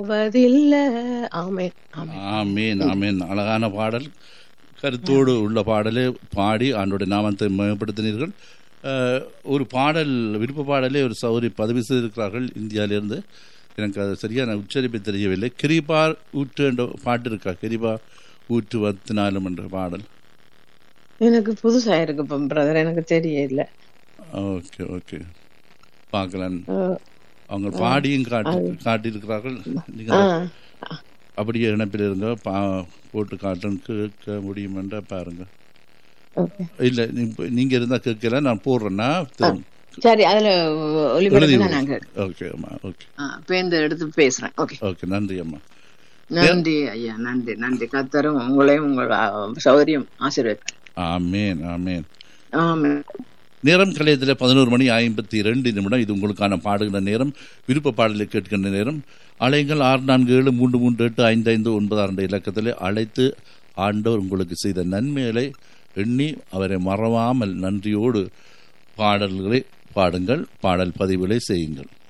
போவதில்லை ஆமென் ஆமென் ஆமீன் ஆமீன் அழகான பாடல் கருத்தோடு உள்ள பாடலை பாடி ஆண்டோட நாமத்தை மேம்படுத்தினீர்கள் அஹ், ஒரு பாடல் விருப்ப பாடலே ஒரு சௌரி பதவி செய்திருக்கிறார்கள் இந்தியாவிலிருந்து எனக்கு அது சரியான உச்சரிப்பு தெரியவில்லை கிரிபா ஊற்று என்ற பாட்டு இருக்கா கிரிபா ஊற்று வத்தினாலும் என்ற பாடல் எனக்கு புதுசா இருக்கு பிரதர் எனக்கு தெரியல ஓகே ஓகே பார்க்கலாம் அஹ், அவங்க பாடியும் காட்டி காட்டியிருக்கிறார்கள் ஆ, நீங்கள் அப்படியே இணைப்பில் இருங்க பா போட்டு காட்டுன்னு கேட்க முடியுமென்றா பாருங்க okay. இல்ல நீ- நீங்க இருந்தா கேட்கல நான் போடுறேன்னா சரி அதுல ஒளிபரப்பு நாங்க ஓகே அம்மா ஓகே பேருந்து எடுத்து பேசுறேன் ஓகே ஓகே நன்றி அம்மா நன்றி ஐயா நன்றி நன்றி கத்தரும் உங்களையும் உங்கள் அஹ், சௌகரியம் ஆசீர்வதிப்பார் ஆமேன் ஆமேன் ஆமென் நேரம் கலையத்தில் பதினோரு மணி ஐம்பத்தி ரெண்டு நிமிடம் இது உங்களுக்கான பாடுகிற நேரம் விருப்ப பாடலை கேட்கின்ற நேரம் அலைகள் ஆறு நான்கு ஏழு மூன்று மூன்று எட்டு ஐந்து ஐந்து ஒன்பது ஆறு இலக்கத்தில் அழைத்து ஆண்டவர் உங்களுக்கு செய்த நன்மைகளை எண்ணி அவரை மறவாமல் நன்றியோடு பாடல்களை பாடுங்கள் பாடல் பதிவுகளை செய்யுங்கள்